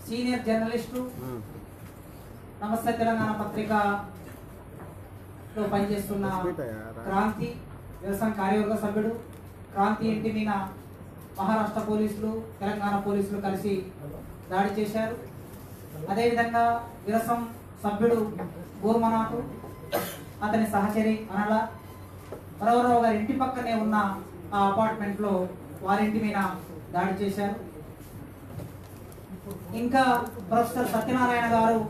Senior journalist నమస్తే తెలంగాణ పత్రికలో పనిచేస్తున్న క్రాంతి వ్యవసాయ కార్యవర్గ సభ్యుడు క్రాంతి ఇంటి మీద మహారాష్ట్ర పోలీసులు తెలంగాణ పోలీసులు కలిసి దాడి చేశారు అదేవిధంగా విరసం సభ్యుడు గూర్మనాథ్ అతని సహచరి అనల వరవరావు గారి ఇంటి పక్కనే ఉన్న ఆ అపార్ట్మెంట్లో వారింటి మీద దాడి చేశారు ఇంకా ప్రొఫెసర్ సత్యనారాయణ గారు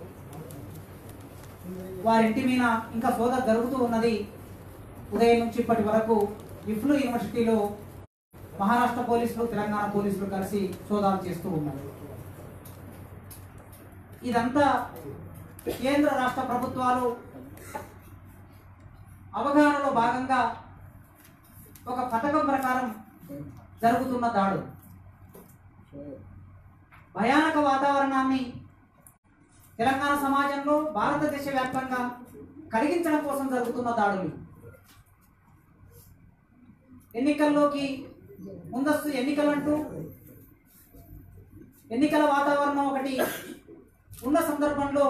వారింటి మీద ఇంకా సోదర జరుగుతూ ఉన్నది ఉదయం నుంచి ఇప్పటి వరకు ఇఫ్లు యూనివర్సిటీలో మహారాష్ట్ర పోలీసులు తెలంగాణ పోలీసులు కలిసి సోదాలు చేస్తూ ఉన్నారు ఇదంతా కేంద్ర రాష్ట్ర ప్రభుత్వాలు అవగాహనలో భాగంగా ఒక పథకం ప్రకారం జరుగుతున్న దాడు భయానక వాతావరణాన్ని తెలంగాణ సమాజంలో భారతదేశ వ్యాప్తంగా కలిగించడం కోసం జరుగుతున్న దాడులు ఎన్నికల్లోకి ముందస్తు ఎన్నికలంటూ ఎన్నికల వాతావరణం ఒకటి ఉన్న సందర్భంలో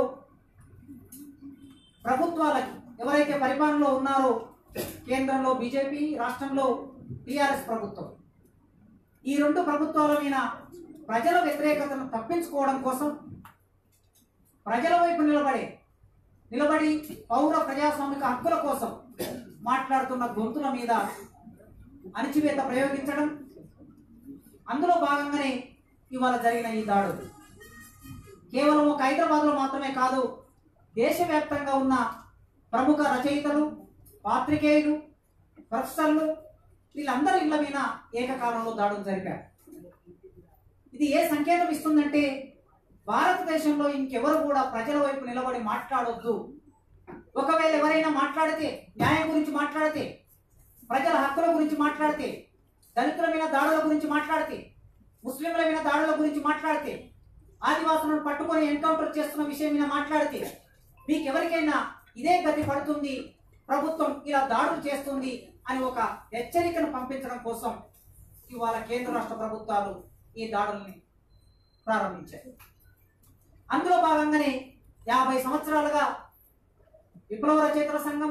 ప్రభుత్వాలకి ఎవరైతే పరిపాలనలో ఉన్నారో కేంద్రంలో బీజేపీ రాష్ట్రంలో టీఆర్ఎస్ ప్రభుత్వం ఈ రెండు ప్రభుత్వాల మీద ప్రజల వ్యతిరేకతను తప్పించుకోవడం కోసం ప్రజల వైపు నిలబడే నిలబడి పౌర ప్రజాస్వామిక హక్కుల కోసం మాట్లాడుతున్న గొంతుల మీద అణిచివేత ప్రయోగించడం అందులో భాగంగానే ఇవాళ జరిగిన ఈ దాడులు కేవలం ఒక హైదరాబాద్లో మాత్రమే కాదు దేశవ్యాప్తంగా ఉన్న ప్రముఖ రచయితలు పాత్రికేయులు ప్రొఫెసర్లు వీళ్ళందరి ఇళ్ల మీద ఏకకాలంలో దాడులు జరిపారు ఇది ఏ సంకేతం ఇస్తుందంటే భారతదేశంలో ఇంకెవరు కూడా ప్రజల వైపు నిలబడి మాట్లాడొద్దు ఒకవేళ ఎవరైనా మాట్లాడితే న్యాయం గురించి మాట్లాడితే ప్రజల హక్కుల గురించి మాట్లాడితే దళితుల మీద దాడుల గురించి మాట్లాడితే ముస్లింల మీద దాడుల గురించి మాట్లాడితే ఆదివాసులను పట్టుకొని ఎన్కౌంటర్ చేస్తున్న విషయం మీద మాట్లాడితే మీకు ఎవరికైనా ఇదే గతి పడుతుంది ప్రభుత్వం ఇలా దాడులు చేస్తుంది అని ఒక హెచ్చరికను పంపించడం కోసం ఇవాళ కేంద్ర రాష్ట్ర ప్రభుత్వాలు ఈ దాడుల్ని ప్రారంభించాయి అందులో భాగంగానే యాభై సంవత్సరాలుగా విప్లవ రచయితల సంఘం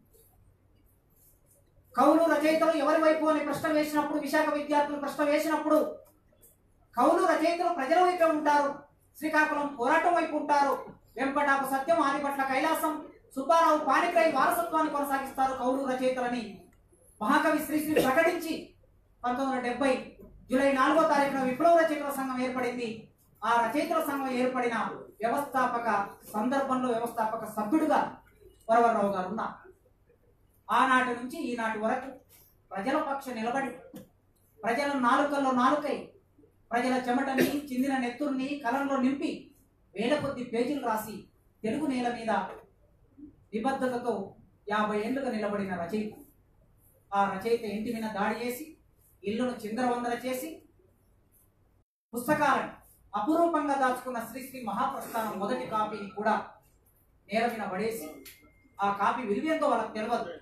కవులు రచయితలు ఎవరి వైపు అని ప్రశ్న వేసినప్పుడు విశాఖ విద్యార్థులు ప్రశ్న వేసినప్పుడు కవులు రచయితలు ప్రజల వైపే ఉంటారు శ్రీకాకుళం పోరాటం వైపు ఉంటారు వెంకటాపు సత్యం ఆదిపట్ల కైలాసం సుబ్బారావు పానిగ్రై వారసత్వాన్ని కొనసాగిస్తారు కవులు రచయితలని మహాకవి శ్రీశ్రీ ప్రకటించి పంతొమ్మిది వందల డెబ్బై జూలై నాలుగో తారీఖున విప్లవ రచయితల సంఘం ఏర్పడింది ఆ రచయితల సంఘం ఏర్పడిన వ్యవస్థాపక సందర్భంలో వ్యవస్థాపక సభ్యుడిగా వరవరరావు గారు ఉన్నారు ఆనాటి నుంచి ఈనాటి వరకు ప్రజల పక్ష నిలబడి ప్రజల నాలుకల్లో నాలుకై ప్రజల చెమటని చిందిన నెత్తుర్ని కలంలో నింపి వేల కొద్ది పేజీలు రాసి తెలుగు నేల మీద నిబద్ధతతో యాభై ఏళ్లుగా నిలబడిన రచయిత ఆ రచయిత ఇంటి మీద దాడి చేసి ఇల్లును చిందరవందర చేసి పుస్తకాలను అపురూపంగా దాచుకున్న శ్రీశ్రీ మహాప్రస్థానం మొదటి కాపీని కూడా నేల మీద పడేసి ఆ కాపీ విలువేందో వాళ్ళకి తెలియదు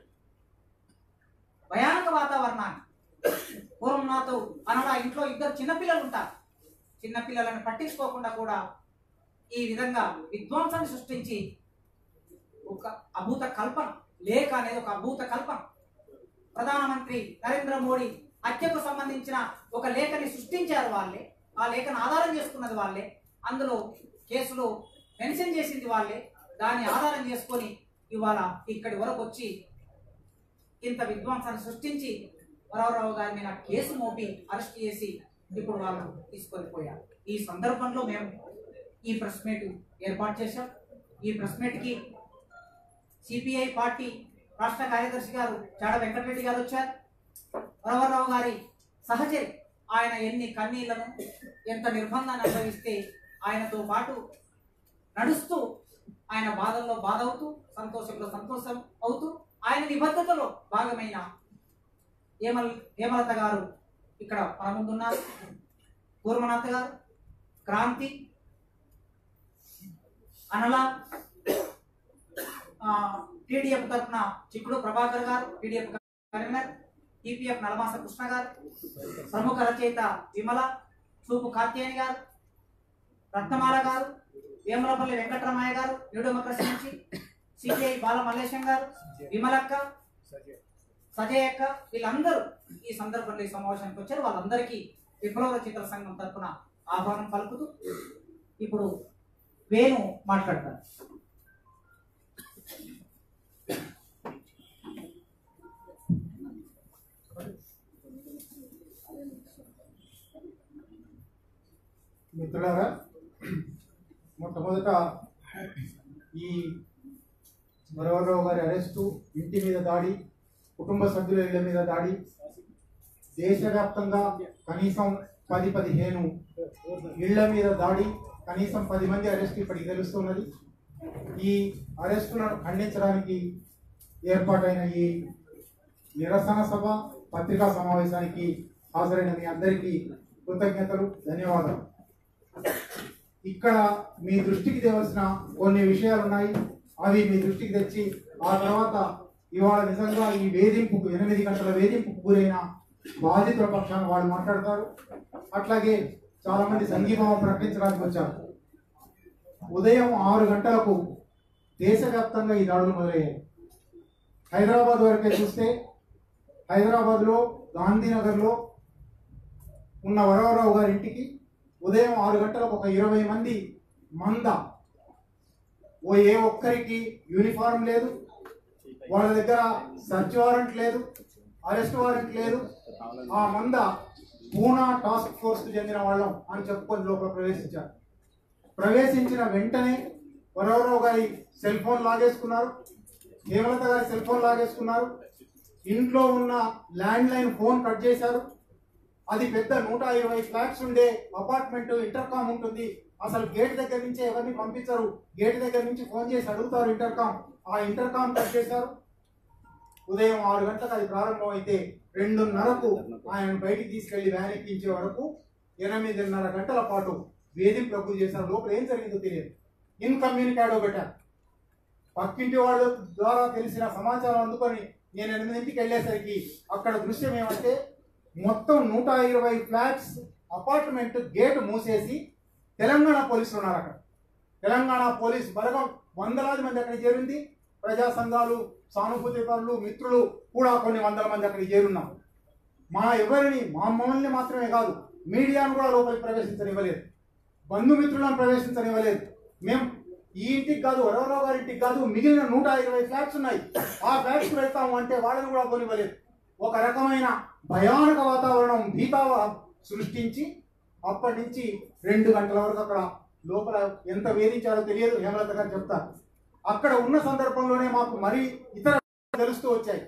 భయానక వాతావరణాన్ని పూర్వం నాతో అనడా ఇంట్లో ఇద్దరు చిన్నపిల్లలు ఉంటారు చిన్నపిల్లలను పట్టించుకోకుండా కూడా ఈ విధంగా విధ్వంసాన్ని సృష్టించి ఒక అభూత కల్పన లేఖ అనేది ఒక అభూత కల్పన ప్రధానమంత్రి నరేంద్ర మోడీ హత్యకు సంబంధించిన ఒక లేఖని సృష్టించారు వాళ్ళే ఆ లేఖను ఆధారం చేసుకున్నది వాళ్ళే అందులో కేసులో మెన్షన్ చేసింది వాళ్ళే దాన్ని ఆధారం చేసుకొని ఇవాళ ఇక్కడి వరకు వచ్చి ఇంత విధ్వంసాన్ని సృష్టించి వరవరావు గారి మీద కేసు మోపి అరెస్ట్ చేసి ఇప్పుడు వాళ్ళు తీసుకొని పోయారు ఈ సందర్భంలో మేము ఈ ప్రెస్ మీట్ ఏర్పాటు చేశాం ఈ ప్రెస్ మీట్కి సిపిఐ పార్టీ రాష్ట్ర కార్యదర్శి గారు చాడ వెంకటరెడ్డి గారు వచ్చారు వరవరరావు గారి సహచరి ఆయన ఎన్ని కన్నీళ్లను ఎంత నిర్బంధాన్ని అనుభవిస్తే ఆయనతో పాటు నడుస్తూ ఆయన బాధల్లో బాధ అవుతూ సంతోషంలో సంతోషం అవుతూ ఆయన నిబద్ధతలో భాగమైన హేమల్ హేమలత గారు ఇక్కడ మన ముందున్నారు కూర్మనాథ్ గారు క్రాంతి అనల టీడీఎఫ్ తరఫున Chikkudu Prabhakar garu TDF convener TPF Nalamasa Krishna garu ప్రముఖ రచయిత విమల చూపు కార్తేయని గారు రత్నమాల గారు వేములపల్లి వెంకటరమయ్య గారు న్యూ డెమోక్రసీ నుంచి సిపిఐ బాల మల్లేశం గారు విమలక్క సజయ్ అక్క వీళ్ళందరూ ఈ సందర్భంలో ఈ సమావేశానికి వచ్చారు వాళ్ళందరికీ విప్లవ రచయితల సంఘం తరఫున ఆహ్వానం పలుకుతూ ఇప్పుడు వేణు మాట్లాడతారు మిత్రులారా మొట్టమొదట ఈ వరవరరావు గారి అరెస్టు ఇంటి మీద దాడి కుటుంబ సభ్యుల ఇళ్ల మీద దాడి దేశవ్యాప్తంగా కనీసం పది పదిహేను ఇళ్ల మీద దాడి కనీసం పది మంది అరెస్ట్ ఇప్పటికి తెలుస్తున్నది ఈ అరెస్టులను ఖండించడానికి ఏర్పాటైన ఈ నిరసన సభ పత్రికా సమావేశానికి హాజరైన మీ అందరికీ కృతజ్ఞతలు ధన్యవాదాలు ఇక్కడ మీ దృష్టికి తేవలసిన కొన్ని విషయాలు ఉన్నాయి అవి మీ దృష్టికి తెచ్చి ఆ తర్వాత ఇవాళ నిజంగా ఈ వేధింపుకు ఎనిమిది గంటల వేధింపుకు గురైన బాధితుల పక్షాన వాళ్ళు మాట్లాడతారు అట్లాగే చాలా మంది సంఘీభావం ప్రకటించడానికి వచ్చారు ఉదయం ఆరు గంటలకు దేశవ్యాప్తంగా ఈ దాడులు మొదలయ్యాయి హైదరాబాద్ వరకే చూస్తే హైదరాబాద్లో గాంధీనగర్లో ఉన్న వరవరావు గారి ఇంటికి ఉదయం ఆరు గంటలకు ఒక ఇరవై మంది మంద ఓ ఏ ఒక్కరికి యూనిఫారం లేదు వాళ్ళ దగ్గర సర్చ్ వారెంట్ లేదు అరెస్ట్ వారెంట్ లేదు ఆ మంద పూనా టాస్క్ ఫోర్స్ కు చెందిన వాళ్ళం అని చెప్పుకొని లోపల ప్రవేశించారు ప్రవేశించిన వెంటనే వరవరావు గారి సెల్ ఫోన్ లాగేసుకున్నారు హేమలత గారి సెల్ ఫోన్ లాగేసుకున్నారు ఇంట్లో ఉన్న ల్యాండ్ లైన్ ఫోన్ కట్ చేశారు అది పెద్ద నూట ఇరవై ఫ్లాట్స్ ఉండే అపార్ట్మెంట్ ఇంటర్కామ్ ఉంటుంది అసలు గేట్ దగ్గర నుంచి ఎవరిని పంపించరు గేట్ దగ్గర నుంచి ఫోన్ చేసి అడుగుతారు ఇంటర్కామ్ ఆ ఇంటర్కామ్ కట్ చేశారు ఉదయం ఆరు గంటలకు అది ప్రారంభం అయితే రెండున్నరకు ఆయన బయటికి తీసుకెళ్లి వ్యాన్ ఎక్కించే వరకు ఎనిమిదిన్నర గంటల పాటు వేధింపులకు గురి చేశారు లోపల ఏం జరిగిందో తెలియదు ఇన్కమ్యూనికేడో పెట్టారు పక్కింటి వాళ్ళ ద్వారా తెలిసిన సమాచారం అందుకొని నేను ఎనిమిదింటికి వెళ్ళేసరికి అక్కడ దృశ్యం ఏమంటే మొత్తం నూట ఇరవై ఫ్లాట్స్ అపార్ట్మెంట్ గేట్ మూసేసి తెలంగాణ పోలీసులు ఉన్నారు అక్కడ తెలంగాణ పోలీస్ బలగం వందలాది మంది అక్కడికి చేరింది ప్రజా సంఘాలు సానుభూతి పరులు మిత్రులు కూడా కొన్ని వందల మంది అక్కడికి చేరున్నాం మా ఎవరిని మా మమ్మల్ని మాత్రమే కాదు మీడియాను కూడా లోపలికి ప్రవేశించనివ్వలేదు బంధుమిత్రులను ప్రవేశించనివ్వలేదు మేము ఈ ఇంటికి కాదు వరవరావు గారి ఇంటికి కాదు మిగిలిన నూట ఇరవై ఫ్లాట్స్ ఉన్నాయి ఆ ఫ్లాట్స్కి వెళ్తాము అంటే వాళ్ళని కూడా కొనివ్వలేదు ఒక రకమైన భయానక వాతావరణం భీతావ సృష్టించి అప్పటి నుంచి రెండు గంటల వరకు అక్కడ లోపల ఎంత వేధించారో తెలియదు హేమలత గారు చెప్తారు అక్కడ ఉన్న సందర్భంలోనే మాకు మరి ఇతర తెలుస్తూ వచ్చాయి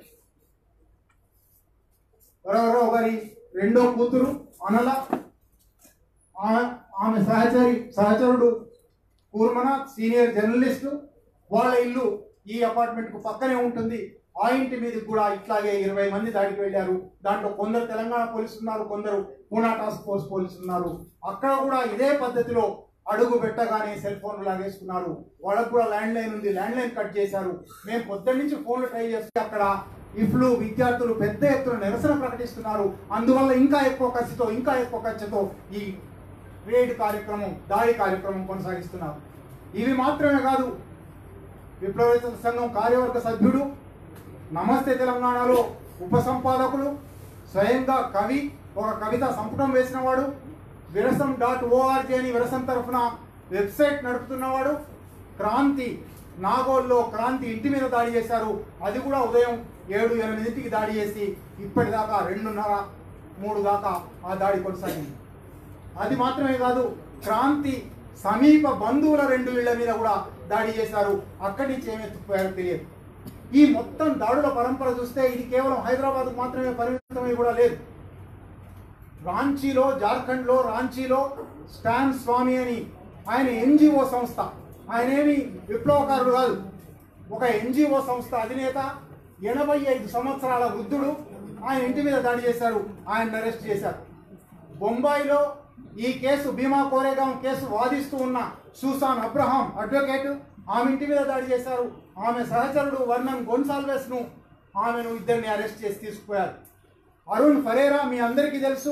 వరవరావు గారి రెండో కూతురు అనల ఆ- ఆమె సహచరి సహచరుడు కూర్మనాథ్ సీనియర్ జర్నలిస్టు వాళ్ళ ఇల్లు ఈ అపార్ట్మెంట్ కు పక్కనే ఉంటుంది ఆ ఇంటి మీదకి కూడా ఇట్లాగే ఇరవై మంది దాడికి వెళ్ళారు దాంట్లో కొందరు తెలంగాణ పోలీసులు ఉన్నారు కొందరు పూనా టాస్క్ ఫోర్స్ పోలీసులు ఉన్నారు అక్కడ కూడా ఇదే పద్ధతిలో అడుగు పెట్టగానే సెల్ ఫోన్లు లాగేసుకున్నారు వాళ్ళకు కూడా ల్యాండ్ లైన్ ఉంది ల్యాండ్ లైన్ కట్ చేశారు మేము పొద్దున్న నుంచి ఫోన్లు ట్రై చేస్తే అక్కడ ఇఫ్లు విద్యార్థులు పెద్ద ఎత్తున నిరసన ప్రకటిస్తున్నారు అందువల్ల ఇంకా ఎక్కువ ఖర్చుతో ఇంకా ఎక్కువ ఖర్చుతో ఈ రేడ్ కార్యక్రమం దాడి కార్యక్రమం కొనసాగిస్తున్నారు ఇవి మాత్రమే కాదు విప్లవ సంఘం కార్యవర్గ సభ్యుడు నమస్తే తెలంగాణలో ఉప సంపాదకులు స్వయంగా కవి ఒక కవిత సంపుటం వేసినవాడు విరసం డాట్ ఓఆర్జీ అని విరసం తరఫున వెబ్సైట్ నడుపుతున్నవాడు క్రాంతి నాగోల్లో క్రాంతి ఇంటి మీద దాడి చేశారు అది కూడా ఉదయం ఏడు ఎనిమిదింటికి దాడి చేసి ఇప్పటిదాకా రెండున్నర మూడు దాకా ఆ దాడి కొనసాగింది అది మాత్రమే కాదు క్రాంతి సమీప బంధువుల రెండు ఇళ్ల మీద కూడా దాడి చేశారు అక్కడి నుంచి ఏమి ఎత్తుకుపోయారో తెలియదు ఈ మొత్తం దాడుల పరంపర చూస్తే ఇది కేవలం హైదరాబాద్ మాత్రమే పరిమితమై కూడా లేదు రాంచీలో జార్ఖండ్లో రాంచీలో స్టాన్ స్వామి అని ఆయన ఎన్జిఓ సంస్థ ఆయన ఏమి విప్లవకారుడు కాదు ఒక ఎన్జిఓ సంస్థ అధినేత ఎనభై ఐదు సంవత్సరాల వృద్ధుడు ఆయన ఇంటి మీద దాడి చేశారు ఆయన అరెస్ట్ చేశారు బొంబాయిలో ఈ కేసు భీమా కోరేగాం కేసు వాదిస్తూ ఉన్న సూసాన్ అబ్రహాం అడ్వకేట్ ఆమె ఇంటి మీద దాడి చేశారు ఆమె సహచరుడు వర్ణన్ గొన్సాల్వెస్ ను ఆమెను ఇద్దరిని అరెస్ట్ చేసి తీసుకుపోయారు అరుణ్ ఫరేరా మీ అందరికీ తెలుసు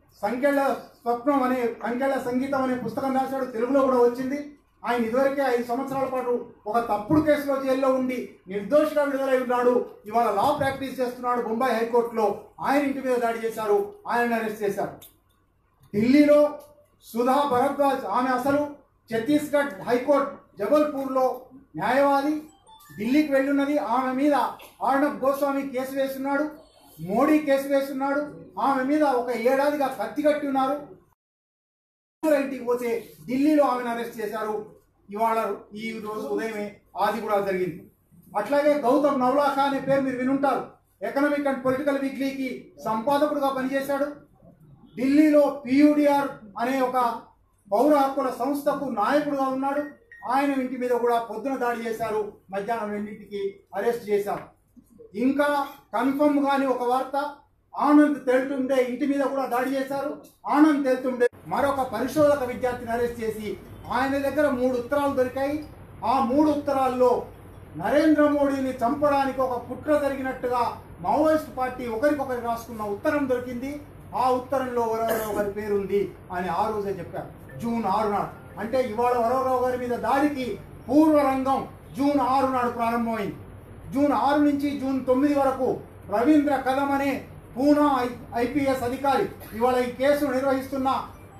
సంఖ్యల స్వప్నం అనే సంఖ్యల సంగీతం అనే పుస్తకం రాశాడు తెలుగులో కూడా వచ్చింది ఆయన ఇదివరకే ఐదు సంవత్సరాల పాటు ఒక తప్పుడు కేసులో జైల్లో ఉండి నిర్దోషిగా విడుదలై ఉన్నాడు ఇవాళ లా ప్రాక్టీస్ చేస్తున్నాడు బొంబాయి హైకోర్టులో ఆయన ఇంటి మీద దాడి చేశారు ఆయన అరెస్ట్ చేశారు ఢిల్లీలో సుధా భరద్వాజ్ ఆమె అసలు ఛత్తీస్గఢ్ హైకోర్టు జబల్పూర్లో న్యాయవాది ఢిల్లీకి వెళ్ళున్నది ఆమె మీద ఆర్ణబ్ గోస్వామి కేసు వేస్తున్నాడు మోడీ కేసు వేస్తున్నాడు ఆమె మీద ఒక ఏడాదిగా కత్తి కట్టి ఉన్నారు ఇంటికి పోతే ఢిల్లీలో ఆమెను అరెస్ట్ చేశారు ఇవాళ ఈ రోజు ఉదయమే ఆది కూడా జరిగింది అట్లాగే గౌతమ్ నవలాఖా అనే పేరు మీరు వినుంటారు ఎకనామిక్ అండ్ పొలిటికల్ వీక్లీకి సంపాదకుడుగా పనిచేశాడు ఢిల్లీలో పియూడిఆర్ అనే ఒక పౌర హక్కుల సంస్థకు నాయకుడుగా ఉన్నాడు ఆయన ఇంటి మీద కూడా పొద్దున దాడి చేశారు మధ్యాహ్నం రెండింటికి అరెస్ట్ చేశారు ఇంకా కన్ఫర్మ్ గాని ఒక వార్త ఆనంద్ తెలుతుండే ఇంటి మీద కూడా దాడి చేశారు ఆనంద్ తెలుతుండే మరొక పరిశోధక విద్యార్థిని అరెస్ట్ చేసి ఆయన దగ్గర మూడు ఉత్తరాలు దొరికాయి ఆ మూడు ఉత్తరాల్లో నరేంద్ర మోడీని చంపడానికి ఒక కుట్ర జరిగినట్టుగా మావోయిస్ట్ పార్టీ ఒకరికొకరు రాసుకున్న ఉత్తరం దొరికింది ఆ ఉత్తరంలో వరవరావు గారి పేరుంది అని ఆ రోజే చెప్పారు జూన్ ఆరు నాడు అంటే ఇవాళ వరవరావు గారి మీద దాడికి పూర్వ రంగం జూన్ ఆరు నాడు ప్రారంభమైంది జూన్ ఆరు నుంచి జూన్ తొమ్మిది వరకు రవీంద్ర కదం అనే పూనా ఐపీఎస్ అధికారి ఇవాళ ఈ కేసు నిర్వహిస్తున్న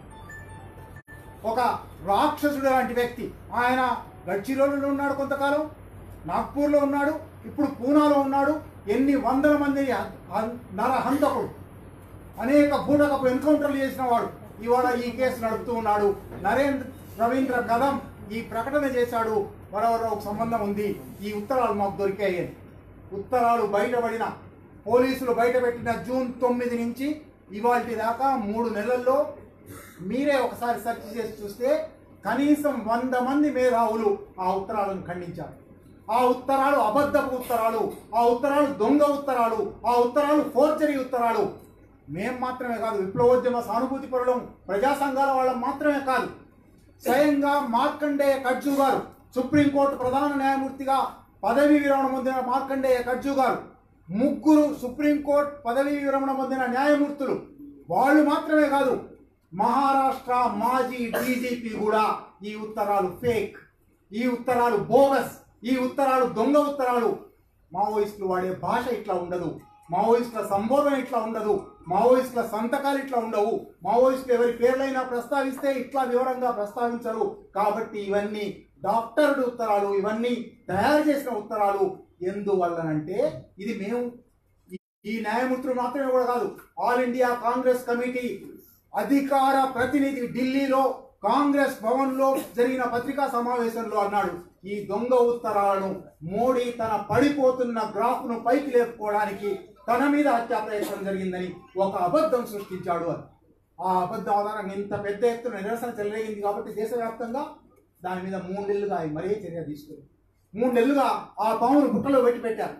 ఒక రాక్షసుడు లాంటి వ్యక్తి ఆయన గడ్చిరోలులో ఉన్నాడు కొంతకాలం నాగ్పూర్లో ఉన్నాడు ఇప్పుడు పూనాలో ఉన్నాడు ఎన్ని వందల మందిని హ- హ- నరహంతకుడు అనేక భూటకపు ఎన్కౌంటర్లు చేసిన వాడు ఇవాళ ఈ కేసు నడుపుతూ ఉన్నాడు నరేంద్ర రవీంద్ర కదం ఈ ప్రకటన చేశాడు మరొకరికి సంబంధం ఉంది ఈ ఉత్తరాలు మాకు దొరికాయి అని. ఉత్తరాలు బయటపడిన పోలీసులు బయటపెట్టిన జూన్ తొమ్మిది నుంచి ఇవాళ దాకా మూడు నెలల్లో మీరే ఒకసారి సెర్చ్ చేసి చూస్తే కనీసం వంద మంది మేధావులు ఆ ఉత్తరాలను ఖండించారు ఆ ఉత్తరాలు అబద్ధపు ఉత్తరాలు ఆ ఉత్తరాలు దొంగ ఉత్తరాలు ఆ ఉత్తరాలు ఫోర్జరీ ఉత్తరాలు మేం మాత్రమే కాదు విప్లవోద్యమ సానుభూతి పరులం ప్రజా సంఘాల వాళ్ళం మాత్రమే కాదు స్వయంగా మార్కండేయ కడ్జు గారు సుప్రీంకోర్టు ప్రధాన న్యాయమూర్తిగా పదవీ విరమణ పొందిన మార్కండేయ కడ్జు గారు ముగ్గురు సుప్రీంకోర్టు పదవీ విరమణ పొందిన న్యాయమూర్తులు వాళ్ళు మాత్రమే కాదు మహారాష్ట్ర మాజీ డీజీపీ కూడా ఈ ఉత్తరాలు ఫేక్ ఈ ఉత్తరాలు బోగస్ ఈ ఉత్తరాలు దొంగ ఉత్తరాలు మావోయిస్టులు వాడే భాష ఇట్లా ఉండదు మావోయిస్టుల సంబోధన ఇట్లా ఉండదు మావోయిస్టుల సంతకాలు ఇట్లా ఉండవు మావోయిస్టులు ఎవరి పేర్లైనా ప్రస్తావిస్తే ఇట్లా వివరంగా ప్రస్తావించరు కాబట్టి ఇవన్నీ డాక్టర్డ్ ఉత్తరాలు ఇవన్నీ తయారు చేసిన ఉత్తరాలు ఎందువల్లనంటే ఇది మేము ఈ- ఈ న్యాయమూర్తులు మాత్రమే కూడా కాదు ఆల్ ఇండియా కాంగ్రెస్ కమిటీ అధికార ప్రతినిధి ఢిల్లీలో కాంగ్రెస్ భవన్ లో జరిగిన పత్రికా సమావేశంలో అన్నాడు ఈ దొంగ ఉత్తరాలను మోడీ తన పడిపోతున్న గ్రాఫ్ ను పైకి లేపుకోవడానికి తన మీద హత్యా ప్రయత్నం జరిగిందని ఒక అబద్ధం సృష్టించాడు అని ఆ అబద్ధం ఆధారంగా ఇంత పెద్ద ఎత్తున నిరసన చెలరేగింది కాబట్టి దేశవ్యాప్తంగా దాని మీద మూడు నెలలుగా ఆయన మరే చర్య తీసుకుంది మూడు నెలలుగా ఆ పామును బుట్టలో పెట్టి పెట్టారు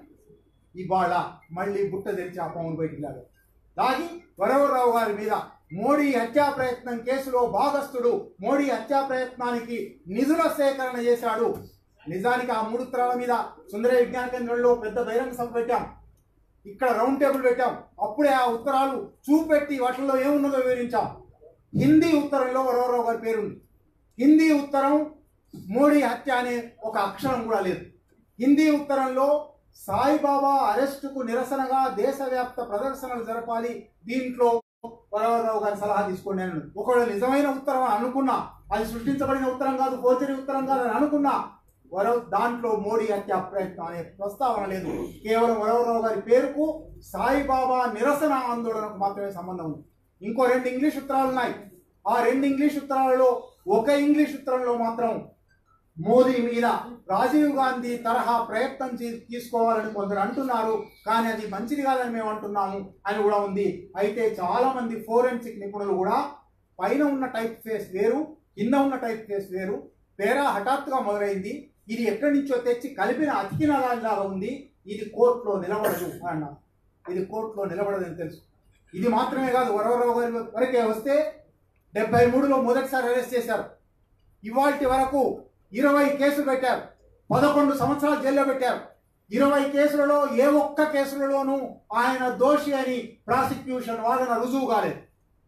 ఇవాళ మళ్ళీ బుట్ట తెరిచి ఆ పామును బయటికి లాగారు దాగి వరవరరావు గారి మీద మోడీ హత్యా ప్రయత్నం కేసులో భాగస్థుడు మోడీ హత్యా ప్రయత్నానికి నిధుల సేకరణ చేశాడు నిజానికి ఆ మూడు ఉత్తరాల మీద సుందర విజ్ఞాన కేంద్రంలో పెద్ద బహిరంగ సభ పెట్టాం ఇక్కడ రౌండ్ టేబుల్ పెట్టాం అప్పుడే ఆ ఉత్తరాలు చూపెట్టి వాటిల్లో ఏమున్నదో వివరించాం హిందీ ఉత్తరంలో వరవరరావు గారి పేరుంది హిందీ ఉత్తరం మోడీ హత్య అనే ఒక అక్షరం కూడా లేదు హిందీ ఉత్తరంలో సాయిబాబా అరెస్టుకు నిరసనగా దేశవ్యాప్త ప్రదర్శనలు జరపాలి దీంట్లో వరవరరావు గారి సలహా తీసుకోండి అని ఉంది. ఒకవేళ నిజమైన ఉత్తరం అని అనుకున్నా అది సృష్టించబడిన ఉత్తరం కాదు ఫోర్జరీ ఉత్తరం కాదు అని అనుకున్నా వరవ దాంట్లో మోడీ హత్య ప్రయత్నం అనే ప్రస్తావన లేదు కేవలం వరవరరావు గారి పేరుకు సాయిబాబా నిరసన ఆందోళనకు మాత్రమే సంబంధం ఉంది ఇంకో రెండు ఇంగ్లీష్ ఉత్తరాలు ఉన్నాయి ఆ రెండు ఇంగ్లీష్ ఉత్తరాలలో ఒక ఇంగ్లీష్ ఉత్తరంలో మాత్రం మోదీ మీద రాజీవ్ గాంధీ తరహా ప్రయత్నం తీ- తీసుకోవాలని కొందరు అంటున్నారు కానీ అది మంచిది కాదని మేము అంటున్నాము అని కూడా ఉంది అయితే చాలా మంది ఫోరెన్సిక్ నిపుణులు కూడా పైన ఉన్న టైప్ ఫేస్ వేరు కింద ఉన్న టైప్ ఫేస్ వేరు పేరా హఠాత్తుగా మొదలైంది ఇది ఎక్కడి నుంచో తెచ్చి కలిపిన అతికిన దానిలాగా ఉంది ఇది కోర్టులో నిలబడదు అని అన్నారు ఇది కోర్టులో నిలబడదని తెలుసు ఇది మాత్రమే కాదు వరవరావు గారి వరకే వస్తే డెబ్బై మూడులో మొదటిసారి అరెస్ట్ చేశారు ఇవాల్టి వరకు ఇరవై కేసులు పెట్టారు పదకొండు సంవత్సరాలు జైల్లో పెట్టారు ఇరవై కేసులలో ఏ ఒక్క కేసులలోనూ ఆయన దోషి అని ప్రాసిక్యూషన్ వాదన రుజువు కాలేదు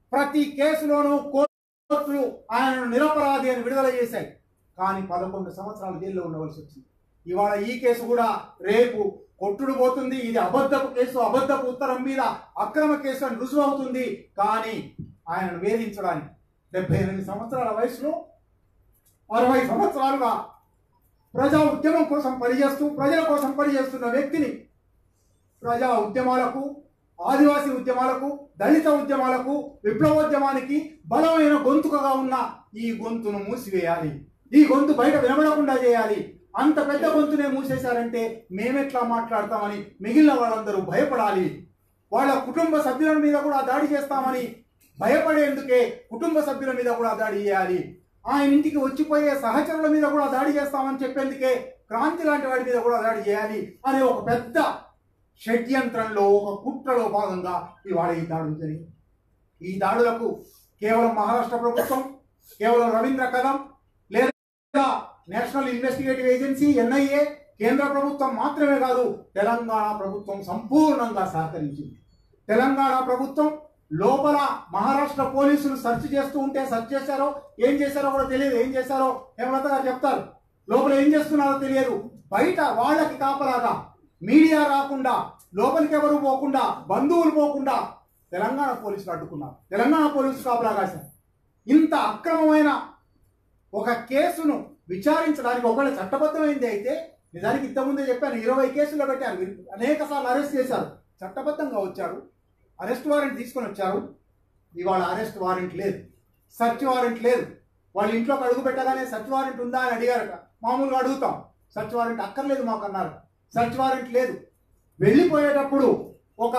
ప్రతి కేసులోనూ కోర్టులు ఆయనను నిరపరాధి అని విడుదల చేశాయి కానీ పదకొండు సంవత్సరాలు జైల్లో ఉండవలసి వచ్చింది ఇవాళ ఈ కేసు కూడా రేపు కొట్టుడు పోతుంది ఇది అబద్ధపు కేసు అబద్ధపు ఉత్తరం మీద అక్రమ కేసు అని రుజువు అవుతుంది కానీ ఆయనను వేధించడానికి డెబ్బై ఎనిమిది సంవత్సరాల వయసులో అరవై సంవత్సరాలుగా ప్రజా ఉద్యమం కోసం పనిచేస్తూ ప్రజల కోసం పనిచేస్తున్న వ్యక్తిని ప్రజా ఉద్యమాలకు ఆదివాసీ ఉద్యమాలకు దళిత ఉద్యమాలకు విప్లవోద్యమానికి బలమైన గొంతుకగా ఉన్న ఈ గొంతును మూసివేయాలి ఈ గొంతు బయట వినబడకుండా చేయాలి అంత పెద్ద గొంతునే మూసేశారంటే మేమెట్లా మాట్లాడతామని మిగిలిన వాళ్ళందరూ భయపడాలి వాళ్ళ కుటుంబ సభ్యుల మీద కూడా దాడి చేస్తామని భయపడేందుకే కుటుంబ సభ్యుల మీద కూడా దాడి చేయాలి ఆయన ఇంటికి వచ్చిపోయే సహచరుల మీద కూడా దాడి చేస్తామని చెప్పేందుకే క్రాంతి లాంటి వాడి మీద కూడా దాడి చేయాలి అనే ఒక పెద్ద షడ్యంత్రంలో ఒక కుట్రలో భాగంగా ఇవాళ ఈ దాడులు జరిగింది ఈ దాడులకు కేవలం మహారాష్ట్ర ప్రభుత్వం కేవలం రవీంద్ర కదం లేదా నేషనల్ ఇన్వెస్టిగేటివ్ ఏజెన్సీ ఎన్ఐఏ కేంద్ర ప్రభుత్వం మాత్రమే కాదు తెలంగాణ ప్రభుత్వం సంపూర్ణంగా సహకరించింది తెలంగాణ ప్రభుత్వం లోపల మహారాష్ట్ర పోలీసులు సెర్చ్ చేస్తూ ఉంటే సెర్చ్ చేశారో ఏం చేశారో కూడా తెలియదు ఏం చేశారో హేమలత గారు చెప్తారు లోపల ఏం చేస్తున్నారో తెలియదు బయట వాళ్ళకి కాపలాగా మీడియా రాకుండా లోపలికి ఎవరు పోకుండా బంధువులు పోకుండా తెలంగాణ పోలీసులు అడ్డుకున్నారు తెలంగాణ పోలీసులు కాపలా కాశారు ఇంత అక్రమమైన ఒక కేసును విచారించడానికి ఒకవేళ చట్టబద్ధమైంది అయితే నిజానికి ఇంతకుముందే చెప్పాను ఇరవై కేసుల్లో పెట్టారు అనేక సార్లు అరెస్ట్ చేశారు చట్టబద్ధంగా వచ్చాడు అరెస్ట్ వారెంట్ తీసుకొని వచ్చారు ఇవాళ అరెస్ట్ వారెంట్ లేదు సర్చ్ వారెంట్ లేదు వాళ్ళ ఇంట్లోకి అడుగు పెట్టగానే సర్చ్ వారెంట్ ఉందా అని అడిగారట మామూలుగా అడుగుతాం సర్చ్ వారెంట్ అక్కర్లేదు మాకు అన్నారు సర్చ్ వారెంట్ లేదు వెళ్ళిపోయేటప్పుడు ఒక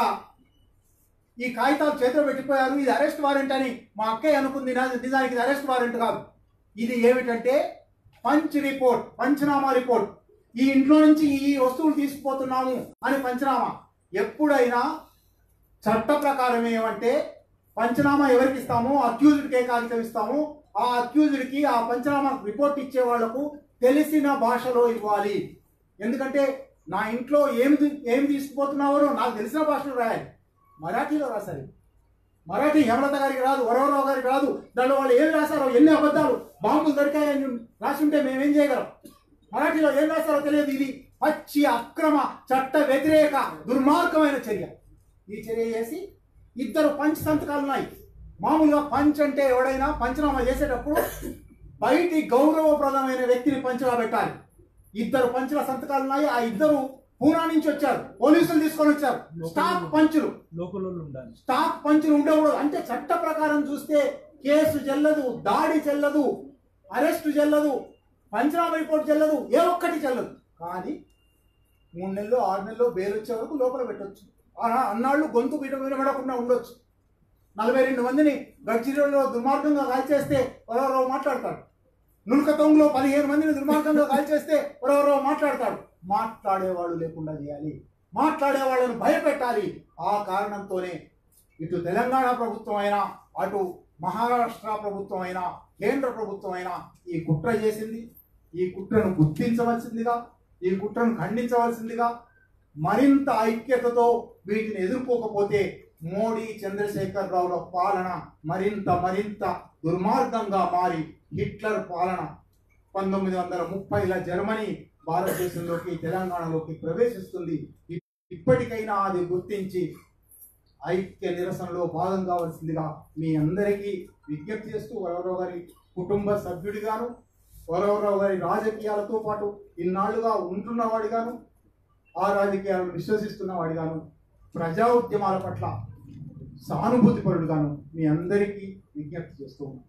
ఈ కాగితాలు చేతిలో పెట్టిపోయారు ఇది అరెస్ట్ వారెంట్ అని మా అక్కయ్య అనుకుంది నా- నిజానికి ఇది అరెస్ట్ వారెంట్ కాదు ఇది ఏమిటంటే పంచ్ రిపోర్ట్ పంచనామా రిపోర్ట్ ఈ ఇంట్లో నుంచి ఈ వస్తువులు తీసుకుపోతున్నాము అని పంచనామా ఎప్పుడైనా చట్ట ప్రకారం ఏమంటే పంచనామా ఎవరికి ఇస్తామో అక్యూజ్డ్కి ఏ కాగితం ఇస్తామో ఆ అక్యూజ్డ్కి ఆ పంచనామా రిపోర్ట్ ఇచ్చే వాళ్లకు తెలిసిన భాషలో ఇవ్వాలి ఎందుకంటే నా ఇంట్లో ఏమి తీ- ఏమి తీసుకుపోతున్నావో నాకు తెలిసిన భాషలో రాయాలి మరాఠీలో రాశారు మరాఠీ హేమలత గారికి రాదు వరవరావు గారికి రాదు దాంట్లో వాళ్ళు ఏం రాశారో ఎన్ని అబద్ధాలు బాంబులు దొరికాయని రాసి ఉంటే మేమేం చేయగలం మరాఠీలో ఏం రాశారో తెలియదు ఇది పచ్చి అక్రమ చట్ట వ్యతిరేక దుర్మార్గమైన చర్య ఈ చర్య చేసి ఇద్దరు పంచ్ సంతకాలు ఉన్నాయి మామూలుగా పంచ్ అంటే ఎవడైనా పంచనామా చేసేటప్పుడు బయటి గౌరవప్రదమైన వ్యక్తిని పంచగా పెట్టాలి ఇద్దరు పంచుల సంతకాలు ఉన్నాయి ఆ ఇద్దరు పూనా నుంచి వచ్చారు పోలీసులు తీసుకొని వచ్చారు స్టాక్ పంచులు లోకల్ వాళ్ళు ఉండాలి స్టాక్ పంచులు ఉండకూడదు అంటే చట్ట ప్రకారం చూస్తే కేసు చెల్లదు దాడి చెల్లదు అరెస్ట్ చెల్లదు పంచనామా రిపోర్ట్ చెల్లదు ఏ ఒక్కటి చెల్లదు కానీ మూడు నెలలు ఆరు నెలలు బెయిల్ వచ్చే వరకు లోపల పెట్టొచ్చు ఆ- అన్నాళ్ళు గొంతు బిడ్డ వినబడకుండా ఉండొచ్చు నలభై రెండు మందిని గడ్చిరోలో దుర్మార్గంగా కాల్చేస్తే ఎవరెవరో మాట్లాడతాడు నులకతొంగులో పదిహేను మందిని దుర్మార్గంగా కాల్చేస్తే ఎవరెవరో మాట్లాడతాడు మాట్లాడేవాళ్ళు లేకుండా చేయాలి మాట్లాడే వాళ్ళను భయపెట్టాలి ఆ కారణంతోనే ఇటు తెలంగాణ ప్రభుత్వం అయినా అటు మహారాష్ట్ర ప్రభుత్వం అయినా కేంద్ర ప్రభుత్వం అయినా ఈ కుట్ర చేసింది ఈ కుట్రను గుర్తించవలసిందిగా ఈ కుట్రను ఖండించవలసిందిగా మరింత ఐక్యతతో వీటిని ఎదుర్కోకపోతే మోడీ చంద్రశేఖర్ రావుల పాలన మరింత మరింత దుర్మార్గంగా మారి హిట్లర్ పాలన పంతొమ్మిది వందల ముప్పైల జర్మనీ భారతదేశంలోకి తెలంగాణలోకి ప్రవేశిస్తుంది ఇ- ఇప్పటికైనా అది గుర్తించి ఐక్య నిరసనలో భాగం కావాల్సిందిగా మీ అందరికీ విజ్ఞప్తి చేస్తూ వరవరావు గారి కుటుంబ సభ్యుడిగాను వరవరావు గారి రాజకీయాలతో పాటు ఇన్నాళ్లుగా ఉంటున్నవాడిగాను ఆ రాజకీయాలను విశ్వసిస్తున్న వాడిగాను ప్రజా ఉద్యమాల పట్ల సానుభూతి పరుడుగాను మీ అందరికీ విజ్ఞప్తి చేస్తూ ఉన్నాను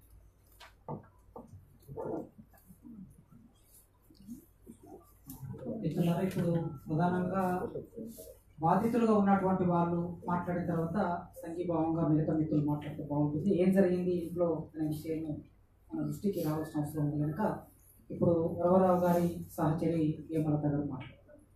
మిత్రులారా ఇప్పుడు ప్రధానంగా బాధితులుగా ఉన్నటువంటి వాళ్ళు మాట్లాడిన తర్వాత సంఘీభావంగా మిగతా మిత్రులు మాట్లాడితే బాగుంటుంది ఏం జరిగింది ఇంట్లో అనే విషయము మన దృష్టికి రావాల్సిన అవసరం ఉంది కనుక ఇప్పుడు వరవరావు గారి సహచరి ఏమలత గారు మాట్లాడారు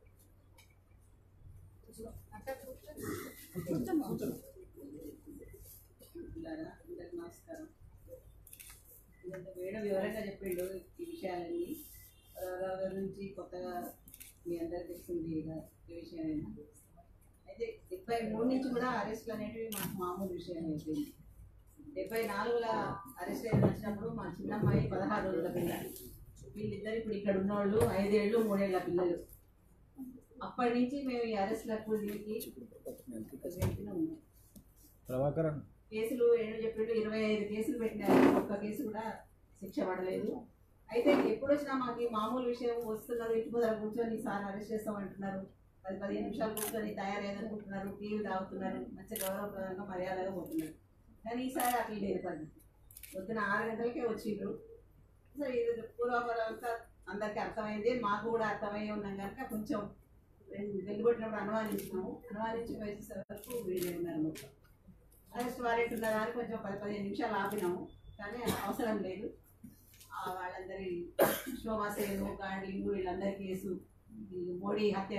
మిత్రులారా, అందరికీ నమస్కారం ఇంత వేడ వివరంగా చెప్పిండు ఈ విషయాలన్నీ రావు గారి నుంచి కొత్తగా మీ అందరికి తెలిసింది ఇక ఏ విషయమైనా అయితే డెబ్బై మూడు నుంచి కూడా అరెస్టులు అనేటివి మాకు మామూలు విషయం అయిపోయింది డెబ్బై నాలుగుల అరెస్ట్ అయిన వచ్చినప్పుడు మా చిన్నమ్మాయి పదహారు రోజుల పిల్ల వీళ్ళిద్దరు ఇప్పుడు ఇక్కడ ఉన్నోళ్ళు ఐదేళ్ళు మూడేళ్ల పిల్లలు అప్పటి నుంచి మేము ఈ అరెస్ట్లకు దీనికి వెంటనే ఉన్నాం ప్రభాకరన్ కేసులు ఏడు చెప్పిండు ఇరవై ఐదు కేసులు పెట్టినారు ఒక్క కేసు కూడా శిక్ష పడలేదు అయితే ఎప్పుడు వచ్చినా మాకు ఈ మామూలు విషయం వస్తున్నారు ఇంటి ముందర కూర్చొని సార్ అరెస్ట్ చేస్తామంటున్నారు పది పదిహేను నిమిషాలు కూర్చొని తయారయ్యాలనుకుంటున్నారు టీవీ తాగుతున్నారు మంచి గౌరవప్రదంగా మర్యాదగా పోతున్నారు కానీ ఈసారి అట్లా లేదు పద్ధతి పొద్దున ఆరు గంటలకే వచ్చిండ్రు సో ఇది పూర్వాపరంగా అందరికీ అర్థమైంది మాకు కూడా అర్థమయ్యే ఉన్నాం కనుక కొంచెం వెళ్ళిపెట్టినప్పుడు అనుమానించినాము అనుమానించి వేసేసరికి వీళ్ళు ఉన్నారు మొత్తం అరెస్ట్ వారెంట్ ఉన్నదా అని కొంచెం పది పదిహేను నిమిషాలు ఆపినాము కానీ అవసరం లేదు ఆ వాళ్ళందరి శోభా సేను గాండ్లింగు వీళ్ళందరి కేసు ఈ మోడీ హత్య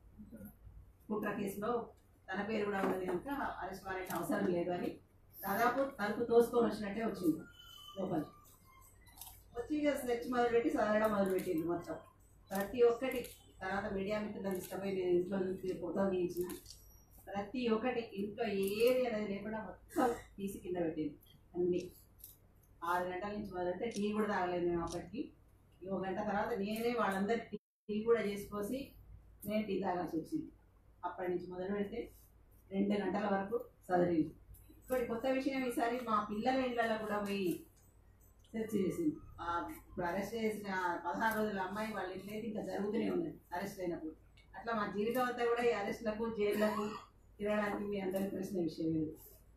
కుట్ర కేసులో తన పేరు కూడా ఉన్నది కనుక అరెస్ట్ వారెంట్ అవసరం లేదు అని దాదాపు తలుపు తోసుకొని వచ్చినట్టే వచ్చింది లోపల వచ్చి ఇక స్కెచ్ మొదలుపెట్టి చదవడం మొదలుపెట్టింది మొత్తం ప్రతి ఒక్కటి తర్వాత మీడియా మిత్రులను తీసుకుపోయి నేను ఇంట్లో నుంచి ఫోటో తీయించిన ప్రతి ఒక్కటి ఇంట్లో ఏది అనేది లేకుండా మొత్తం తీసి కింద పెట్టింది అన్ని ఆరు గంటల నుంచి మొదలెడితే టీ కూడా తాగలేదు మేము అప్పటికి ఈ ఒక గంట తర్వాత నేనే వాళ్ళందరి టీ కూడా చేసిపోసి నేను టీ తాగాల్సి వచ్చింది అప్పటి నుంచి మొదలు పెడితే రెండు గంటల వరకు చదివింది ఇంకోటి కొత్త విషయం ఈసారి మా పిల్లల ఇళ్ళలో కూడా పోయి సెర్చ్ చేసింది ఆ ఇప్పుడు అరెస్ట్ చేసిన పదహారు రోజుల అమ్మాయి వాళ్ళ ఇంట్లో అయితే ఇంకా జరుగుతూనే ఉంది అరెస్ట్ అయినప్పుడు అట్లా మా జీవితం అంతా కూడా ఈ అరెస్ట్లకు జైళ్ళకు తిరగడానికి మీ అందరికీ తెలిసిన విషయం ఇది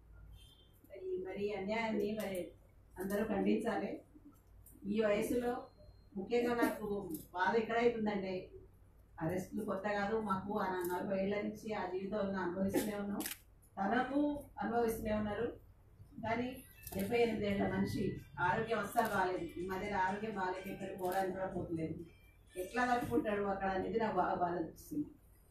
ఈ మరి ఈ అన్యాయాన్ని మరి అందరూ ఖండించాలి ఈ వయసులో ముఖ్యంగా నాకు బాధ ఎక్కడైతుందంటే అరెస్టులు కొత్త కాదు మాకు ఆ నలభై ఏళ్ళ నుంచి ఆ జీవితంలో అనుభవిస్తూనే ఉన్నాం తనకు అనుభవిస్తూనే ఉన్నారు కానీ డెబ్బై ఎనిమిది ఏళ్ళ మనిషి ఆరోగ్యం అస్సలు బాగాలేదు ఈ మధ్యన ఆరోగ్యం బాగాలేక ఎక్కడికి పోవడానికి కూడా పోతలేదు ఎట్లా తట్టుకుంటాడు అక్కడ అనేది నాకు బాగా బాధ అనిపిస్తుంది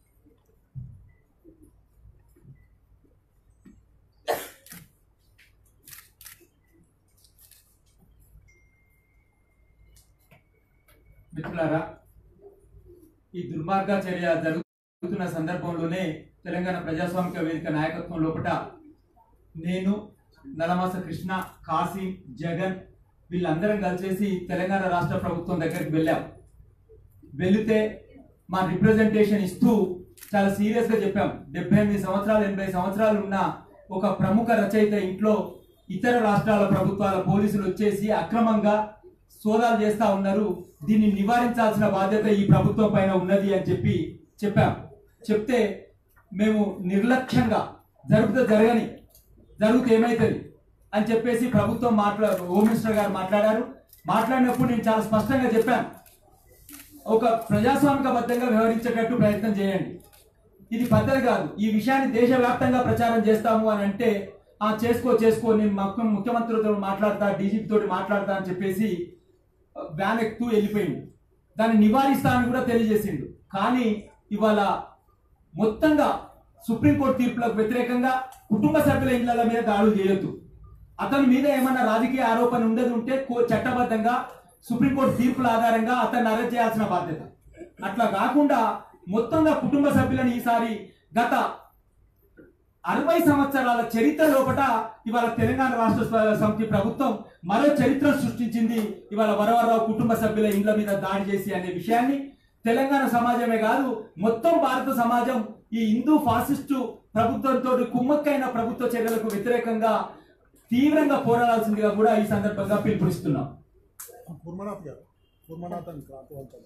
మిత్రులారా ఈ దుర్మార్గ చర్య జరుగుతున్న సందర్భంలోనే తెలంగాణ ప్రజాస్వామిక వేదిక నాయకత్వం లోపట నేను నలమాస కృష్ణ కాసిం జగన్ వీళ్ళందరం కలిసేసి తెలంగాణ రాష్ట్ర ప్రభుత్వం దగ్గరికి వెళ్ళాం వెళితే మా రిప్రజెంటేషన్ ఇస్తూ చాలా సీరియస్ గా చెప్పాం డెబ్బై ఎనిమిది సంవత్సరాలు ఎనభై సంవత్సరాలు ఉన్న ఒక ప్రముఖ రచయిత ఇంట్లో ఇతర రాష్ట్రాల ప్రభుత్వాల పోలీసులు వచ్చేసి అక్రమంగా సోదాలు చేస్తా ఉన్నారు దీన్ని నివారించాల్సిన బాధ్యత ఈ ప్రభుత్వం పైన ఉన్నది అని చెప్పి చెప్పాం చెప్తే మేము నిర్లక్ష్యంగా జరుగుతూ జరగని జరుగుతూ ఏమవుతుంది అని చెప్పేసి ప్రభుత్వం మాట్లా హోమ్ మినిస్టర్ గారు మాట్లాడారు మాట్లాడినప్పుడు నేను చాలా స్పష్టంగా చెప్పాను ఒక ప్రజాస్వామికబద్ధంగా వ్యవహరించేటట్టు ప్రయత్నం చేయండి ఇది పద్ధతి కాదు ఈ విషయాన్ని దేశవ్యాప్తంగా ప్రచారం చేస్తాము అని అంటే ఆ చేసుకో చేసుకో నేను మొత్తం ముఖ్యమంత్రితో మాట్లాడతా డీజీపీ తోటి మాట్లాడతా అని చెప్పేసి వ్యాన్ ఎక్కుతూ వెళ్ళిపోయిండు దాన్ని నివారిస్తా అని కూడా తెలియజేసిండు కానీ ఇవాళ మొత్తంగా సుప్రీంకోర్టు తీర్పులకు వ్యతిరేకంగా కుటుంబ సభ్యుల ఇళ్ల మీద దాడులు చేయొద్దు అతని మీద ఏమన్నా రాజకీయ ఆరోపణ ఉండదు ఉంటే కో- చట్టబద్ధంగా సుప్రీంకోర్టు తీర్పుల ఆధారంగా అతన్ని అరెస్ట్ చేయాల్సిన బాధ్యత అట్లా కాకుండా మొత్తంగా కుటుంబ సభ్యులను ఈసారి గత అరవై సంవత్సరాల చరిత్ర లోపట ఇవాళ తెలంగాణ రాష్ట్ర స్వ- సమితి ప్రభుత్వం మరో చరిత్ర సృష్టించింది ఇవాళ వరవరరావు కుటుంబ సభ్యుల ఇండ్ల మీద దాడి చేసి అనే విషయాన్ని తెలంగాణ సమాజమే కాదు మొత్తం భారత సమాజం ఈ హిందూ ఫాసిస్టు ప్రభుత్వంతో కుమ్మక్కైన ప్రభుత్వ చర్యలకు వ్యతిరేకంగా తీవ్రంగా పోరాడాల్సిందిగా కూడా ఈ సందర్భంగా పిలుపునిస్తున్నాం కుర్మనాథ్ గారు కుర్మనాథ్ అని క్రాంతివంతులు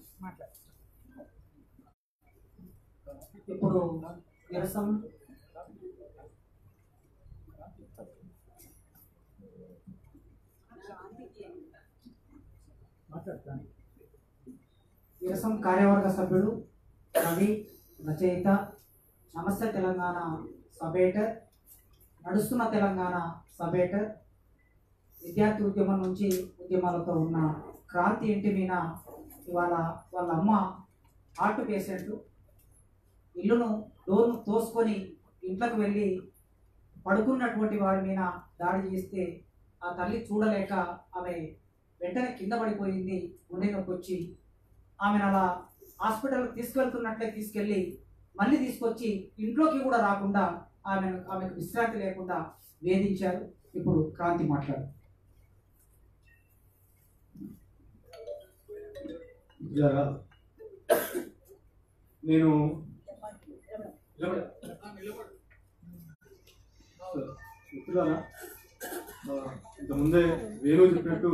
ఇప్పుడు నిరసన మాట్లాడతాను నిరసన కార్యవర్గ సభ్యుడు రవి రచయిత నమస్తే తెలంగాణ సబేటర్ నడుస్తున్న తెలంగాణ సబేటర్ విద్యార్థి ఉద్యమం నుంచి ఉద్యమాలతో ఉన్న క్రాంతి ఇంటి మీద ఇవాళ వాళ్ళ అమ్మ హార్ట్ పేషెంట్ ఇల్లును డోర్ను తోసుకొని ఇంట్లోకి వెళ్ళి పడుకున్నటువంటి వాడి మీద దాడి చేస్తే ఆ తల్లి చూడలేక ఆమె వెంటనే కింద పడిపోయింది గుండె నొప్పి వచ్చి ఆమెను అలా హాస్పిటల్కి తీసుకెళ్తున్నట్లే తీసుకెళ్ళి మళ్ళీ తీసుకొచ్చి ఇంట్లోకి కూడా రాకుండా ఆమెను ఆమెకు విశ్రాంతి లేకుండా వేధించారు ఇప్పుడు క్రాంతి మాట్లాడు జరా నేను మిత్రులారా ఆ, ఇంతకుముందే వేణు చెప్పినట్టు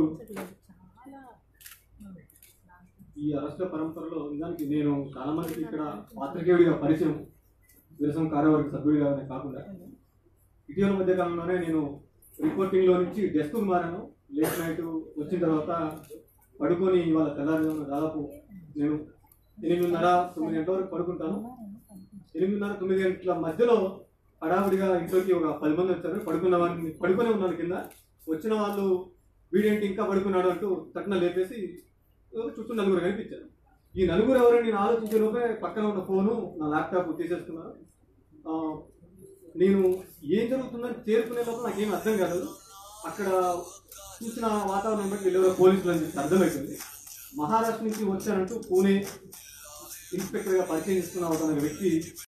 ఈ అరెస్ట్ల పరంపరలో నిజానికి నేను చాలా మందికి ఇక్కడ పాత్రికేయుడిగా పరిచయం విరసం కార్యవర్గ సభ్యుడిగానే కాకుండా ఇటీవల మధ్య కాలంలోనే నేను రిపోర్టింగ్ లో నుంచి డెస్క్ మారాను లేట్ నైట్ వచ్చిన తర్వాత పడుకొని ఇవాళ తెల్లారుజామున దాదాపు నేను ఎనిమిదిన్నర తొమ్మిది గంటల వరకు పడుకుంటాను ఎనిమిదిన్నర తొమ్మిది గంటల మధ్యలో హడావుడిగా ఇంట్లోకి ఒక పది మంది వచ్చారు పడుకున్న వారిని పడుకునే ఉన్నాను కింద వచ్చిన వాళ్ళు వీడేంటి ఇంకా పడుకున్నాడు అంటూ తక్కువ లేపేసి ఒక చుట్టూ నలుగురు కనిపించారు ఈ నలుగురు ఎవరని నేను ఆలోచించే లోపే పక్కన ఉన్న ఫోను నా ల్యాప్టాప్ తీసేసుకున్నారు ఆ, నేను ఏం జరుగుతుందని చేరుకునే లోపల నాకేం అర్థం కాదు అక్కడ చూసిన వాతావరణం బట్టి వీళ్ళు పోలీసులు అని చెప్పి అర్థమవుతుంది మహారాష్ట్ర నుంచి వచ్చానంటూ పూణే ఇన్స్పెక్టర్గా పరిచయం చేసుకున్న ఒక వ్యక్తి